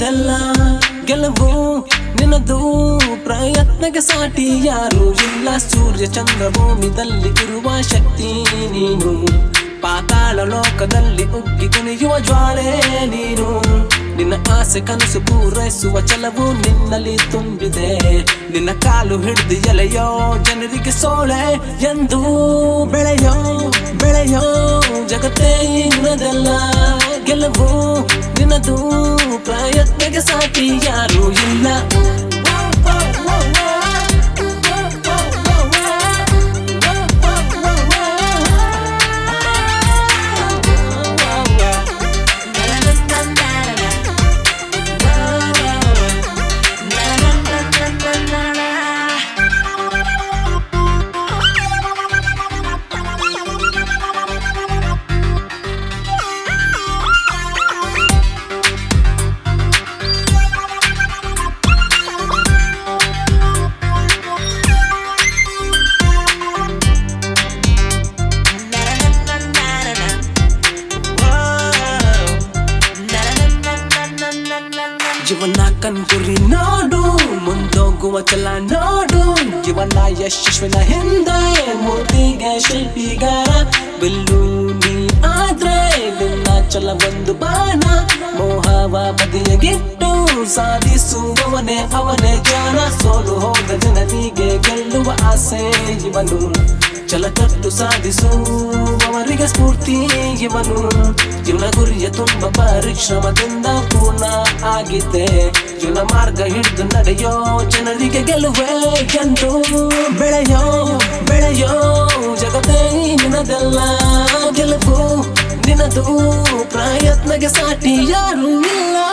ನಿನ್ನದೆಲ್ಲ ಗೆಲುವು ನಿನ್ನದು ಪ್ರಯತ್ನಕ್ಕೆ ಸಾಟಿ ಯಾರು ಇಲ್ಲ ಸೂರ್ಯ ಚಂದ್ರ ಭೂಮಿದಲ್ಲಿ ಇರುವ ಶಕ್ತಿ ನೀನು ಪಾತಾಳ ಲೋಕದಲ್ಲಿ ಉಗ್ಗಿ ಕುಣಿಯುವ ಜ್ವಾಲೆ ನೀನು ನಿನ್ನ ಆಸೆ ಕನಸು ಪೂರೈಸುವ ಛಲವು ನಿನ್ನಲ್ಲಿ ತುಂಬಿದೆ ನಿನ್ನ ಕಾಲು ಹಿಡಿದು ಎಲೆಯೋ ಜನರಿಗೆ ಸೋಳೆ ಎಂದು ಬೆಳೆಯೋ ಬೆಳೆಯೋ ಜಗತ್ತೇ ನಿನ್ನದೆಲ್ಲ ಗೆಲುವು ನಿನ್ನದು ಪ್ರಯತ್ನಕ್ಕೆ ಸಾಟಿ ಯಾರು ಇಲ್ಲ ಜೀವನ ಕಣ್ಗುರಿ ನೋಡು ಮುಂದೋಗುವ ಚಲ ನೋಡು ಜೀವನ ಯಶಸ್ವಿನ ಹಿಂದೆ ಮೂರ್ತಿಗೆ ಶಿಲ್ಪಿಗಾರ ಬಿಲ್ಲು ನೀ ಆದ್ರೆ ನಿನ್ನ ಚಲ ಒಂದು ಬಾಣ ಮೋಹವ ಬದಿಯಗಿಟ್ಟು ಸಾಧಿಸುವವನೇ ಅವನೇ ಜಾಣ ಸೋಲು ಹೋದ ಜನರಿಗೆ ಗೆಲ್ಲುವ ಆಸೆ ಇವನು ಛಲಕಟ್ಟು ಸಾಧಿಸುವವರಿಗೆ ಸ್ಫೂರ್ತಿ ಇವನು ಜೀವನ ಗುರಿಯ ತುಂಬ ಪರಿಶ್ರಮದಿಂದ ಪೂರ್ಣ ಆಗಿದೆ ಜೀವನ ಮಾರ್ಗ ಹಿಡಿದು ನಡೆಯೋ ಜನರಿಗೆ ಗೆಲುವೆ ಎಂದು ಬೆಳೆಯೋ ಬೆಳೆಯೋ ಜಗತ್ತೇ ನಿನ್ನದೆಲ್ಲ ಗೆಲುವು ನಿನ್ನದು ಪ್ರಯತ್ನಗೆ ಸಾಟಿ ಯಾರು ಇಲ್ಲ